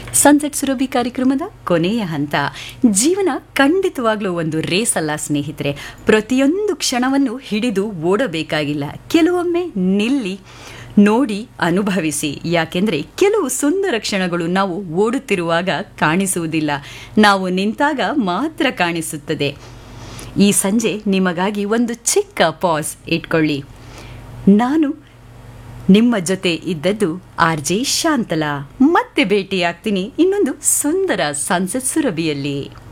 sunset Surabhi ಕಾರ್ಯಕ್ರಮದ ಕೊನೆಯ ಹಂತ ಜೀವನ ಖಂಡಿತವಾಗ್ಲೂ ಒಂದು ರೇಸ್ ಅಲ್ಲ ಸ್ನೇಹಿತರೆ ಪ್ರತಿಯೊಂದು ಕ್ಷಣವನ್ನು ಹಿಡಿದು ಓಡಬೇಕಾಗಿಲ್ಲ ಕೆಲವೊಮ್ಮೆ ನಿಲ್ಲಿ ನೋಡಿ ಅನುಭವಿಸಿ ಯಾಕೆಂದ್ರೆ ಕೆಲವು ಸುಂದರ ಕ್ಷಣಗಳು ನಾವು ಓಡುತ್ತಿರುವಾಗ ಕಾಣಿಸುವುದಿಲ್ಲ ನಾವು ನಿಂತಾಗ ಮಾತ್ರ ಕಾಣಿಸುತ್ತದೆ ಈ ಸಂಜೆ ನಿಮಗಾಗಿ ಒಂದು ಚಿಕ್ಕ ಪಾಸ್ ಇಟ್ಕೊಳ್ಳಿ ನಾನು ನಿಮ್ಮ ಜೊತೆ ಇದ್ದದ್ದು ಆರ್ ಜೆ ಶಾಂತಲಾ ಮತ್ತೆ ಭೇಟಿಯಾಗ್ತೀನಿ ಇನ್ನೊಂದು ಸುಂದರ ಸನ್ಸೆಟ್ ಸುರಭಿಯಲ್ಲಿ